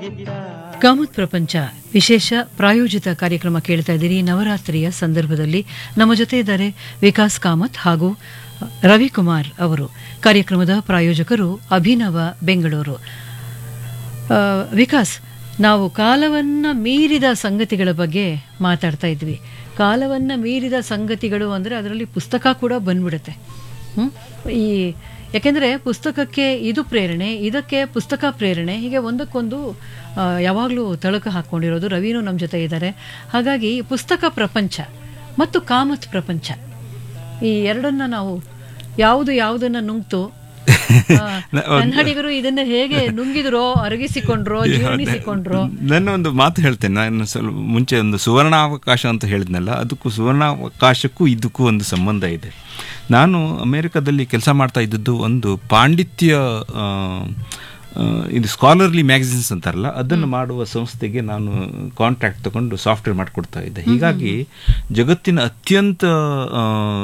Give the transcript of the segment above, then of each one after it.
ಕಾಮತ್ ಪ್ರಪಂಚ ವಿಶೇಷ ಪ್ರಾಯೋಜಿತ ಕಾರ್ಯಕ್ರಮ ಕೇಳ್ತಾ ಇದ್ದೀರಿ ನವರಾತ್ರಿಯ ಸಂದರ್ಭದಲ್ಲಿ ನಮ್ಮ ಜೊತೆ ಇದ್ದಾರೆ ವಿಕಾಸ್ ಕಾಮತ್ ಹಾಗೂ ರವಿಕುಮಾರ್ ಅವರು ಕಾರ್ಯಕ್ರಮದ ಪ್ರಾಯೋಜಕರು ಅಭಿನವ ಬೆಂಗಳೂರು ಆ, ವಿಕಾಸ್ ನಾವು ಕಾಲವನ್ನ ಮೀರಿದ ಸಂಗತಿಗಳ ಬಗ್ಗೆ ಮಾತಾಡ್ತಾ ಇದ್ವಿ ಕಾಲವನ್ನ ಮೀರಿದ ಸಂಗತಿಗಳು ಅಂದರೆ ಅದರಲ್ಲಿ ಪುಸ್ತಕ ಕೂಡ ಬಂದ್ಬಿಡುತ್ತೆ ಹ್ಮ್? ಈ ಯಾಕೆಂದರೆ ಪುಸ್ತಕಕ್ಕೆ ಇದು ಪ್ರೇರಣೆ ಇದಕ್ಕೆ ಪುಸ್ತಕ ಪ್ರೇರಣೆ ಹೀಗೆ ಒಂದಕ್ಕೊಂದು ಯಾವಾಗಲೂ ತಳಕು ಹಾಕ್ಕೊಂಡಿರೋದು ರವಿನೂ ನಮ್ಮ ಜೊತೆ ಇದ್ದಾರೆ ಹಾಗಾಗಿ ಪುಸ್ತಕ ಪ್ರಪಂಚ ಮತ್ತು ಕಾಮತ್ ಪ್ರಪಂಚ ಈ ಎರಡನ್ನ ನಾವು ಯಾವುದು ಯಾವುದನ್ನ ನುಂಗ್ತು ಆ, ಕನ್ನಡಿಗರು ಇದನ್ನ ಹೇಗೆ ನುಂಗಿದ್ರೋ ಅರಗಿಸಿಕೊಂಡ್ರೋ ಜೀರ್ಣಿಸಿಕೊಂಡ್ರೋ ನನ್ನ ಒಂದು ಮಾತು ಹೇಳ್ತೇನೆ ನಾನು ಸ್ವಲ್ಪ ಮುಂಚೆ ಒಂದು ಸುವರ್ಣಾವಕಾಶ ಅಂತ ಹೇಳಿದ್ನಲ್ಲ ಅದಕ್ಕೂ ಸುವರ್ಣಾವಕಾಶಕ್ಕೂ ಇದಕ್ಕೂ ಒಂದು ಸಂಬಂಧ ಇದೆ ನಾನು ಅಮೇರಿಕಾದಲ್ಲಿ ಕೆಲಸ ಮಾಡ್ತಾ ಇದ್ದದ್ದು ಒಂದು ಪಾಂಡಿತ್ಯ ಆ, ಆ, ಇದು ಸ್ಕಾಲರ್ಲಿ ಮ್ಯಾಗಝಿನ್ಸ್ ಅಂತಾರಲ್ಲ ಅದನ್ನು ಮಾಡುವ ಸಂಸ್ಥೆಗೆ ನಾನು ಕಾಂಟ್ರಾಕ್ಟ್ ತಗೊಂಡು ಸಾಫ್ಟ್ವೇರ್ ಮಾಡಿಕೊಡ್ತಾ ಇದ್ದೆ ಹೀಗಾಗಿ ಜಗತ್ತಿನ ಅತ್ಯಂತ ಆ,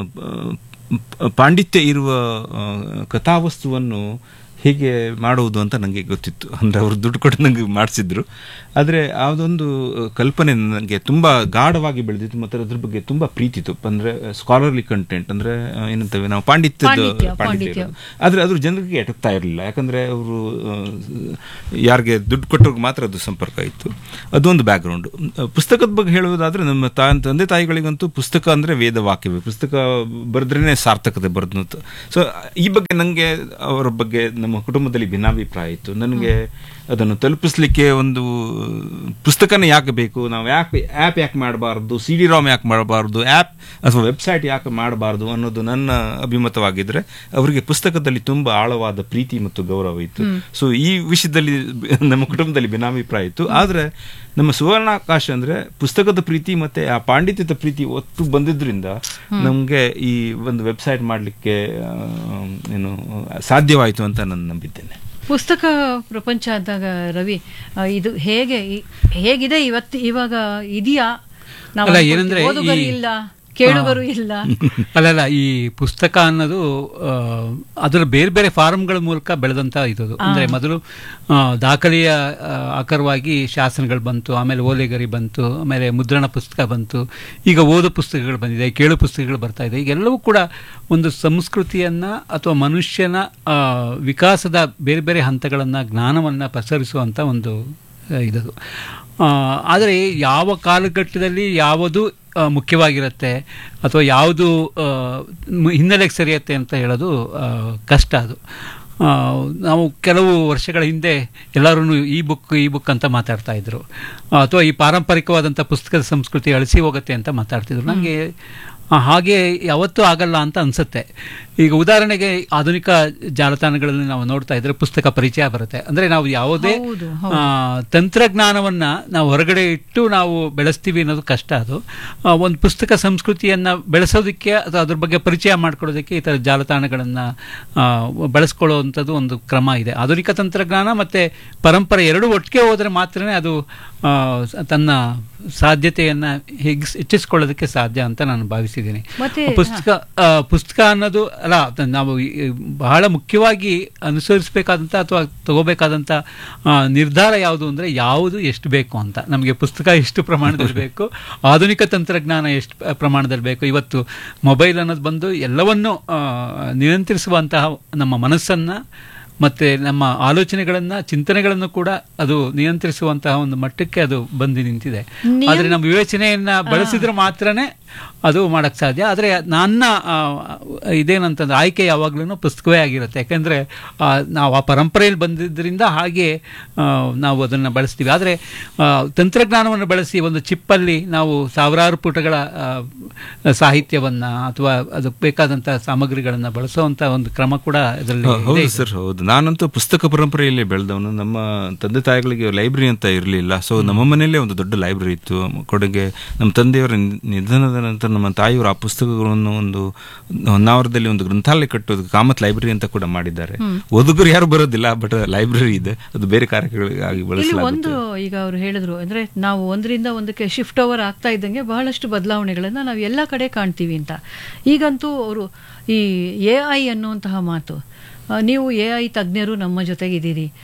ಪ- ಪಾಂಡಿತ್ಯ ಇರುವ ಆ, ಕಥಾವಸ್ತುವನ್ನು ಹೇಗೆ ಮಾಡುವುದು ಅಂತ ನನಗೆ ಗೊತ್ತಿತ್ತು ಅಂದರೆ ಅವರು ದುಡ್ಡು ಕೊಟ್ಟು ನನಗೆ ಮಾಡಿಸಿದ್ರು ಆದರೆ ಅದೊಂದು ಕಲ್ಪನೆ ನನಗೆ ತುಂಬ ಗಾಢವಾಗಿ ಬೆಳೆದಿತ್ತು ಮತ್ತು ಅದ್ರ ಬಗ್ಗೆ ತುಂಬ ಪ್ರೀತಿ ಇತ್ತು ಅಂದರೆ ಸ್ಕಾಲರ್ಲಿ ಕಂಟೆಂಟ್ ಅಂದರೆ ಏನಂತೇವೆ ನಾವು ಪಾಂಡಿತ್ಯದ ಪಾಂಡಿತ್ಯ, ಪಾಂಡಿತ್ಯ ಪಾಂಡಿತ್ಯ. ಇರೋದು. ಆದರೆ ಅದ್ರ ಜನರಿಗೆ ಎಟಕ್ತಾ ಇರಲಿಲ್ಲ ಯಾಕಂದರೆ ಅವರು ಯಾರಿಗೆ ದುಡ್ಡು ಕೊಟ್ಟವ್ರಿಗೆ ಮಾತ್ರ ಅದು ಸಂಪರ್ಕ ಇತ್ತು ಅದೊಂದು ಬ್ಯಾಕ್ಗ್ರೌಂಡು ಪುಸ್ತಕದ ಬಗ್ಗೆ ಹೇಳುವುದಾದರೆ ನಮ್ಮ ತಾ ತಂದೆ ತಾಯಿಗಳಿಗಂತೂ ಪುಸ್ತಕ ಅಂದರೆ ವೇದವಾಕ್ಯವೇ ಪುಸ್ತಕ ಬರೆದ್ರೇ ಸಾರ್ಥಕತೆ ಬರೆದು ಅಂತ ಸೊ ಈ ಬಗ್ಗೆ ನನಗೆ ಅವರ ಬಗ್ಗೆ ನಮ್ಮ ಕುಟುಂಬದಲ್ಲಿ ಭಿನ್ನಾಭಿಪ್ರಾಯ ಇತ್ತು ನನಗೆ ಅದನ್ನು ತಲುಪಿಸ್ಲಿಕ್ಕೆ ಒಂದು ಪುಸ್ತಕನೇ ಯಾಕೆ ಬೇಕು ನಾವು ಯಾಕೆ ಆ್ಯಪ್ ಯಾಕೆ ಮಾಡಬಾರ್ದು ಸಿ ಡಿ ರಾಮ್ ಯಾಕೆ ಮಾಡಬಾರ್ದು ಆ್ಯಪ್ ಅಥವಾ ವೆಬ್ಸೈಟ್ ಯಾಕೆ ಮಾಡಬಾರ್ದು ಅನ್ನೋದು ನನ್ನ ಅಭಿಮತವಾಗಿದ್ದರೆ ಅವರಿಗೆ ಪುಸ್ತಕದಲ್ಲಿ ತುಂಬ ಆಳವಾದ ಪ್ರೀತಿ ಮತ್ತು ಗೌರವ ಇತ್ತು ಸೊ ಈ ವಿಷಯದಲ್ಲಿ ಬ- ನಮ್ಮ ಕುಟುಂಬದಲ್ಲಿ ಭಿನ್ನಾಭಿಪ್ರಾಯ ಇತ್ತು ಆದರೆ ನಮ್ಮ ಸುವರ್ಣಾಕಾಶ ಅಂದರೆ ಪುಸ್ತಕದ ಪ್ರೀತಿ ಮತ್ತು ಆ ಪಾಂಡಿತ್ಯದ ಪ್ರೀತಿ ಒತ್ತು ಬಂದಿದ್ದರಿಂದ ನಮಗೆ ಈ ಒಂದು ವೆಬ್ಸೈಟ್ ಮಾಡಲಿಕ್ಕೆ ಏನು ಸಾಧ್ಯವಾಯಿತು ಅಂತ ನಾನು ನಂಬಿದ್ದೇನೆ ಪುಸ್ತಕ ಪ್ರಪಂಚ ಅಂದಾಗ ರವಿ ಆ, ಇದು ಹೇಗೆ ಈ- ಹೇಗಿದೆ ಇವತ್ತು ಇವಾಗ ಇದೆಯಾ ನಾವು ಅಲ್ಲ, ಅನ್ಕೊಳ್ತೀವಿ, ಏನಂದ್ರೆ ಓದುಗರು ಈ- ಇಲ್ಲ ಕೇಳುಗರು ಇಲ್ಲ ಅಲ್ಲಲ್ಲ ಈ ಪುಸ್ತಕ ಅನ್ನೋದು ಆ, ಅದರ ಬೇರೆ ಬೇರೆ ಫಾರಂಗಳ ಮೂಲಕ ಬೆಳೆದಂತ ಇದು ಅಂದ್ರೆ ಮೊದಲು ಆ, ದಾಖಲೆಯ ಆ, ಆಕಾರವಾಗಿ ಶಾಸನಗಳು ಬಂತು ಆಮೇಲೆ ಓಲೆಗರಿ ಬಂತು ಆಮೇಲೆ ಮುದ್ರಣ ಪುಸ್ತಕ ಬಂತು ಈಗ ಓದೋ ಪುಸ್ತಕಗಳು ಬಂದಿದೆ ಕೇಳು ಪುಸ್ತಕಗಳು ಬರ್ತಾ ಇದೆ ಈಗೆಲ್ಲವೂ ಕೂಡ ಒಂದು ಸಂಸ್ಕೃತಿಯನ್ನ ಅಥವಾ ಮನುಷ್ಯನ ಆ, ವಿಕಾಸದ ಬೇರೆ ಬೇರೆ ಹಂತಗಳನ್ನ ಜ್ಞಾನವನ್ನ ಪಸರಿಸುವಂತ ಒಂದು ಆ, ಇದದು ಆ, ಆದರೆ ಯಾವ ಕಾಲಘಟ್ಟದಲ್ಲಿ ಯಾವುದು ಆ, ಮುಖ್ಯವಾಗಿರುತ್ತೆ ಅಥವಾ ಯಾವುದು ಆ, ಮ್- ಹಿನ್ನೆಲೆಗೆ ಸರಿಯುತ್ತೆ ಅಂತ ಹೇಳೋದು ಆ, ಕಷ್ಟ ಅದು ಆ, ನಾವು ಕೆಲವು ವರ್ಷಗಳ ಹಿಂದೆ ಎಲ್ಲರೂ ಈ ಬುಕ್ ಈ ಬುಕ್ ಅಂತ ಮಾತಾಡ್ತಾ ಇದ್ರು ಅಥವಾ ಈ ಪಾರಂಪರಿಕವಾದಂಥ ಪುಸ್ತಕದ ಸಂಸ್ಕೃತಿ ಅಳಿಸಿ ಹೋಗುತ್ತೆ ಅಂತ ಮಾತಾಡ್ತಿದ್ರು ನನಗೆ ಹಾಗೆ ಯಾವತ್ತೂ ಆಗಲ್ಲ ಅಂತ ಅನ್ಸುತ್ತೆ ಈಗ ಉದಾಹರಣೆಗೆ ಆಧುನಿಕ ಜಾಲತಾಣಗಳಲ್ಲಿ ನಾವು ನೋಡ್ತಾ ಇದ್ರೆ ಪುಸ್ತಕ ಪರಿಚಯ ಬರುತ್ತೆ ಅಂದ್ರೆ ನಾವು ಯಾವುದೇ ಹೌದು, ಆ, ತಂತ್ರಜ್ಞಾನವನ್ನ ನಾವು ಹೊರಗಡೆ ಇಟ್ಟು ನಾವು ಬೆಳೆಸ್ತೀವಿ ಅನ್ನೋದು ಕಷ್ಟ ಅದು ಆ, ಒಂದು ಪುಸ್ತಕ ಸಂಸ್ಕೃತಿಯನ್ನ ಬೆಳೆಸೋದಕ್ಕೆ ಅಥವಾ ಅದ್ರ ಬಗ್ಗೆ ಪರಿಚಯ ಮಾಡ್ಕೊಳ್ಳೋದಕ್ಕೆ ಈ ಥರ ಜಾಲತಾಣಗಳನ್ನ ಆ, ಬಳಸ್ಕೊಳ್ಳುವಂಥದ್ದು ಒಂದು ಕ್ರಮ ಇದೆ ಆಧುನಿಕ ತಂತ್ರಜ್ಞಾನ ಮತ್ತೆ ಪರಂಪರೆ ಎರಡು ಒಟ್ಟಿಗೆ ಹೋದ್ರೆ ಮಾತ್ರನೇ ಅದು ಆ, ಸ- ತನ್ನ ಸಾಧ್ಯತೆಯನ್ನ ಹೆಗ್ಸ್ ಹೆಚ್ಚಿಸ್ಕೊಳ್ಳೋದಕ್ಕೆ ಸಾಧ್ಯ ಅಂತ ನಾನು ಭಾವಿಸಿದ್ದೀನಿ ಮತ್ತೆ ಪುಸ್ತಕ ಆ, ಪುಸ್ತಕ ಅನ್ನೋದು ಅಲ್ಲ ಅದ್ ನಾವು ಈ- ಈ ಬಹಳ ಮುಖ್ಯವಾಗಿ ಅನುಸರಿಸಬೇಕಾದಂಥ ಅಥವಾ ತಗೋಬೇಕಾದಂಥ ಆ, ನಿರ್ಧಾರ ಯಾವುದು ಅಂದರೆ ಯಾವುದು ಎಷ್ಟು ಬೇಕು ಅಂತ ನಮಗೆ ಪುಸ್ತಕ ಎಷ್ಟು ಪ್ರಮಾಣದಲ್ಲಿ ಬೇಕು ಆಧುನಿಕ ತಂತ್ರಜ್ಞಾನ ಎಷ್ಟು ಪ- ಪ್ರಮಾಣದಲ್ಲಿ ಬೇಕು ಇವತ್ತು ಮೊಬೈಲ್ ಅನ್ನೋದು ಬಂದು ಎಲ್ಲವನ್ನೂ ಆ, ನಿಯಂತ್ರಿಸುವಂತಹ ನಮ್ಮ ಮನಸ್ಸನ್ನು ಮತ್ತೆ ನಮ್ಮ ಆಲೋಚನೆಗಳನ್ನ ಚಿಂತನೆಗಳನ್ನು ಕೂಡ ಅದು ನಿಯಂತ್ರಿಸುವಂತಹ ಒಂದು ಮಟ್ಟಕ್ಕೆ ಅದು ಬಂದು ನಿಂತಿದೆ ಆದ್ರೆ ನಮ್ಮ ವಿವೇಚನೆಯನ್ನ ಬಳಸಿದ್ರೆ ಮಾತ್ರನೇ ಅದು ಮಾಡಕ್ ಸಾಧ್ಯ ಆದ್ರೆ ನನ್ನ ಆ, ಇದೇನಂತಂದ್ರೆ ಆಯ್ಕೆ ಯಾವಾಗ್ಲೂ ಪುಸ್ತಕವೇ ಆಗಿರುತ್ತೆ ಯಾಕಂದ್ರೆ ಆ, ನಾವು ಆ ಪರಂಪರೆಯಲ್ಲಿ ಬಂದಿದ್ದರಿಂದ ಹಾಗೆ ಆ, ನಾವು ಅದನ್ನ ಬಳಸ್ತೀವಿ ಆದ್ರೆ ಆ, ತಂತ್ರಜ್ಞಾನವನ್ನು ಬಳಸಿ ಒಂದು ಚಿಪ್ಪಲ್ಲಿ ನಾವು ಸಾವಿರಾರು ಪುಟಗಳ ಆ, ಸಾಹಿತ್ಯವನ್ನ ಅಥವಾ ಅದಕ್ಕೆ ಬೇಕಾದಂತ ಸಾಮಗ್ರಿಗಳನ್ನ ಬಳಸುವಂತ ಒಂದು ಕ್ರಮ ಕೂಡ ಇದರಲ್ಲಿ ಇದೆ. ಹೌದು ಸರ್ ಹೌದು ನಾನಂತೂ ಪುಸ್ತಕ ಪರಂಪರೆಯಲ್ಲಿ ಬೆಳೆದವನು ನಮ್ಮ ತಂದೆ ತಾಯಿಗಳಿಗೆ ಲೈಬ್ರರಿ ಅಂತ ಇರಲಿಲ್ಲ ಸೊ ನಮ್ಮ ಮನೆಯಲ್ಲೇ ಒಂದು ದೊಡ್ಡ ಲೈಬ್ರರಿ ಇತ್ತು ಕೊಡುಗೆ ನಮ್ಮ ತಂದೆಯವರ ನಿ- ನಿಧನದ ನಂತರ ನಮ್ಮ ತಾಯಿಯವರು ಆ ಪುಸ್ತಕಗಳನ್ನು ಒಂದು ಹೊನ್ನಾವರದಲ್ಲಿ ಒಂದು ಗ್ರಂಥಾಲಯ ಕಟ್ಟೋದು ಕಾಮತ್ ಲೈಬ್ರರಿ ಅಂತ ಕೂಡ ಮಾಡಿದ್ದಾರೆ ಓದುಗರು ಯಾರು ಬರೋದಿಲ್ಲ ಬಟ್ ಲೈಬ್ರರಿ ಇದೆ ಅದು ಬೇರೆ ಕಾರ್ಯಗಳಿಗಾಗಿ ಇಲ್ಲಿ ಬಳಸಲಾಗುತ್ತೆ ಒಂದು ಈಗ ಅವರು ಹೇಳಿದ್ರು ಅಂದ್ರೆ ನಾವು ಒಂದರಿಂದ ಒಂದಕ್ಕೆ ಶಿಫ್ಟ್ ಓವರ್ ಆಗ್ತಾ ಇದ್ದಂಗೆ ಬಹಳಷ್ಟು ಬದಲಾವಣೆಗಳನ್ನ ನಾವು ಎಲ್ಲ ಕಡೆ ಕಾಣ್ತೀವಿ ಅಂತ ಈಗಂತೂ ಅವರು ಈ ಎ ಐ ಅನ್ನುವಂತಹ ಮಾತು ಆ, ನೀವು ಎ ಐ ತಜ್ಞರು ನಮ್ಮ ಜೊತೆಗಿದ್ದೀರಿ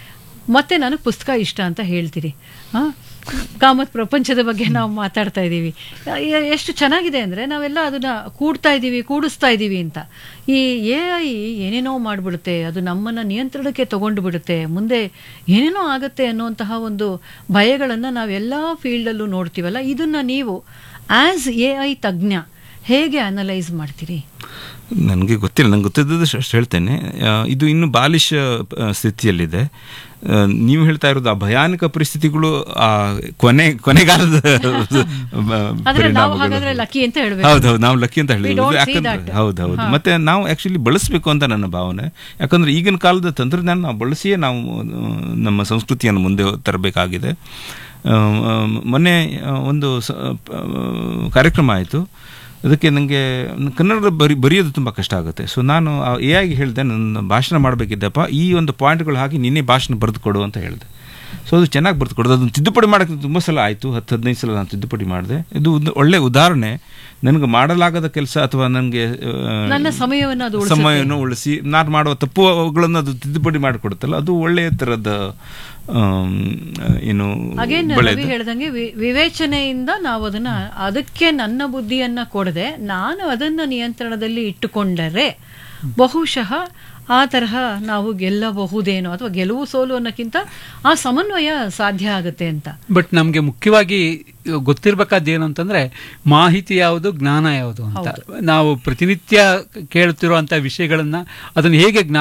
ಮತ್ತೆ ನನಗೆ ಪುಸ್ತಕ ಇಷ್ಟ ಅಂತ ಹೇಳ್ತೀರಿ ಆ, ಕಾಮತ್ ಪ್ರಪಂಚದ ಬಗ್ಗೆ ನಾವು ಮಾತಾಡ್ತಾ ಇದ್ದೀವಿ ಎ- ಎಷ್ಟು ಚೆನ್ನಾಗಿದೆ ಅಂದರೆ ನಾವೆಲ್ಲ ಅದನ್ನ ಕೂಡ್ತಾ ಇದ್ದೀವಿ ಕೂಡಿಸ್ತಾ ಇದ್ದೀವಿ ಅಂತ ಈ ಎ ಐ ಏನೇನೋ ಮಾಡಿಬಿಡುತ್ತೆ ಅದು ನಮ್ಮನ್ನು ನಿಯಂತ್ರಣಕ್ಕೆ ತಗೊಂಡು ಬಿಡುತ್ತೆ ಮುಂದೆ ಏನೇನೋ ಆಗುತ್ತೆ ಅನ್ನುವಂತಹ ಒಂದು ಭಯಗಳನ್ನು ನಾವೆಲ್ಲ ಫೀಲ್ಡಲ್ಲೂ ನೋಡ್ತೀವಲ್ಲ ಇದನ್ನ ನೀವು ಆಸ್ ಎ ಐ ತಜ್ಞ ಹೇಗೆ ಅನಲೈಸ್ ಮಾಡ್ತೀರಿ ನನಗೆ ಗೊತ್ತಿಲ್ಲ ನಂಗೆ ಗೊತ್ತಿದ್ದದ್ದು ಅಷ್ಟು ಹೇಳ್ತೇನೆ ಆ, ಇದು ಇನ್ನು ಬಾಲಿಶ ಆ, ಸ್ಥಿತಿಯಲ್ಲಿದೆ ಆ, ನೀವು ಹೇಳ್ತಾ ಇರೋದು ಆ ಭಯಾನಕ ಪರಿಸ್ಥಿತಿಗಳು ಆ ಕೊನೆ ಕೊನೆಗಾಲದ ಬ- ಆದ್ರೆ ನಾವು ಪರಿಣಾಮಗಳು. ಹಾಗಾದ್ರೆ ಲಕ್ಕಿ ಅಂತ ಹೇಳ್ಬೇಕು ಹೌದೌದು ನಾವು ಲಕ್ಕಿ ಅಂತ ಹೇಳಿದ್ವಿ don't see ಯಾಕಂದ್ರೆ that. ಹೌದು ಹೌದು ಮತ್ತೆ ನಾವು ಆಕ್ಚುಲಿ ಬಳಸಬೇಕು ಅಂತ ನನ್ನ ಭಾವನೆ ಯಾಕಂದ್ರೆ ಈಗಿನ ಕಾಲದ ತಂತ್ರಜ್ಞಾನ ನಾವು ಬಳಸಿಯೇ ನಾವು ಆ, ನಮ್ಮ ಸಂಸ್ಕೃತಿಯನ್ನು ಮುಂದೆ ತರಬೇಕಾಗಿದೆ ಆ, ಆ, ಮೊನ್ನೆ ಆ, ಒಂದು ಸ- ಆ, ಕಾರ್ಯಕ್ರಮ ಆಯಿತು ಅದಕ್ಕೆ ನನಗೆ ಕನ್ನಡ ಬರಿ ಬರೆಯೋದು ತುಂಬ ಕಷ್ಟ ಆಗುತ್ತೆ ಸೊ ನಾನು ಎ ಆಗಿ ಹೇಳಿದೆ ನನ್ನ ಭಾಷಣ ಮಾಡಬೇಕಿದ್ದಪ್ಪ ಈ ಒಂದು ಪಾಯಿಂಟ್ಗಳು ಹಾಕಿ ನಿನ್ನೆ ಭಾಷಣ ಬರೆದು ಕೊಡು ಅಂತ ಹೇಳಿದೆ ಸೊ ಅದು ಚೆನ್ನಾಗಿ ಬರೆದು ಕೊಡೋದು ಅದನ್ನು ತಿದ್ದುಪಡಿ ಮಾಡೋಕ್ಕೆ ತುಂಬ ಸಲ ಆಯಿತು ಹತ್ತು ಹದಿನೈದು ಸಲ ನಾನು ತಿದ್ದುಪಡಿ ಮಾಡಿದೆ ಇದು ಒಂದು ಒಳ್ಳೆ ಉದಾಹರಣೆ ನನಗೆ ಮಾಡಲಾಗದ ಕೆಲಸ ಅಥವಾ ನನಗೆ ನನ್ನ ಸಮಯವನ್ನು ಅದು ಉಳಿಸುತ್ತೆ. ಸಮಯವನ್ನು ಉಳಿಸಿ ನಾನು ಮಾಡುವ ತಪ್ಪುಗಳನ್ನು ಅದು ತಿದ್ದುಪಡಿ ಮಾಡಿಕೊಡುತ್ತಲ್ಲ ಅದು ಒಳ್ಳೆಯ ಥರದ ಆಮ್, ಏನು ಅಗೇನ್ ರವಿ ಒಳ್ಳೆಯದು ಹೇಳ್ದಂಗೆ ವಿ- ವಿವೇಚನೆಯಿಂದ ನಾವು ಅದನ್ನ ಅದಕ್ಕೆ ನನ್ನ ಬುದ್ಧಿಯನ್ನ ಕೊಡದೆ ನಾನು ಅದನ್ನ ನಿಯಂತ್ರಣದಲ್ಲಿ ಇಟ್ಟುಕೊಂಡರೆ ಬಹುಶಃ ಆ ತರಹ ನಾವು ಗೆಲ್ಲಬಹುದೇನೋ ಅಥವಾ ಗೆಲುವು ಸೋಲು ಅನ್ನೋಕ್ಕಿಂತ ಆ ಸಮನ್ವಯ ಸಾಧ್ಯ ಆಗುತ್ತೆ ಅಂತ ಬಟ್ ನಮಗೆ ಮುಖ್ಯವಾಗಿ ಗೊತ್ತಿರ್ಬೇಕಾದ್ದು ಏನು ಅಂತಂದ್ರೆ ಮಾಹಿತಿ ಯಾವುದು ಜ್ಞಾನ ಯಾವುದು ಅಂತ ನಾವು ಪ್ರತಿನಿತ್ಯ ಕೇಳುತ್ತಿರುವಂತಹ ವಿಷಯಗಳನ್ನ ಅದನ್ನ ಹೇಗೆ ಜ್ಞಾನ